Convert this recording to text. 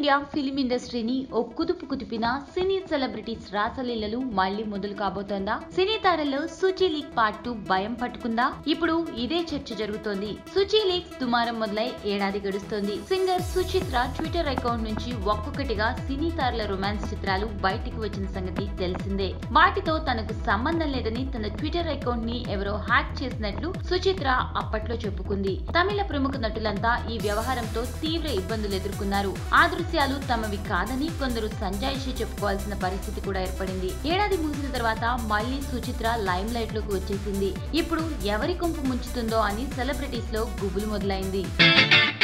India film ఇండస్ట్రీని ఓ కుదుపు కుదిపిన సినీ celebrities రాసలీలలు మళ్లీ మొదలు కాబోతోందా సినీ తారల్లో సుచి లీగ్ పార్ట్ టూ భయం పట్టుకుందా ఇప్పుడు ఇదే చర్చ జరుగుతోంది సుచి లీగ్స్ దుమారం మొదలై ఏడాది గడుస్తోంది సింగర్ సుచిత్ర ట్విట్టర్ అకౌంట్ నుంచి ఒక్కొక్కటిగా సినీ తారల రొమాన్స్ చిత్రాలు బయటికి వచ్చిన సంగతి తెలిసిందే వాటితో తనకు సంబంధం లేదని తన ట్విట్టర్ అకౌంట్ ని ఎవరో హ్యాక్ చేసినట్లు సుచిత్ర అప్పట్లో చెప్పుకుంది తమిళ ప్రముఖ నటులంతా ఈ వ్యవహారంతో తీవ్ర ఇబ్బందులు ఎదుర్కొన్నారు ఆ దృశ్యాలు తమవి కాదని కొందరు సంజాయిషి చెప్పుకోవాల్సిన పరిస్థితి కూడా ఏర్పడింది ఏడాది ముగిసిన తర్వాత మళ్లీ సుచిత్ర లైమ్ లైట్ లోకి వచ్చేసింది ఇప్పుడు ఎవరి కొంపు ముంచుతుందో అని సెలబ్రిటీస్ లో గుబులు మొదలైంది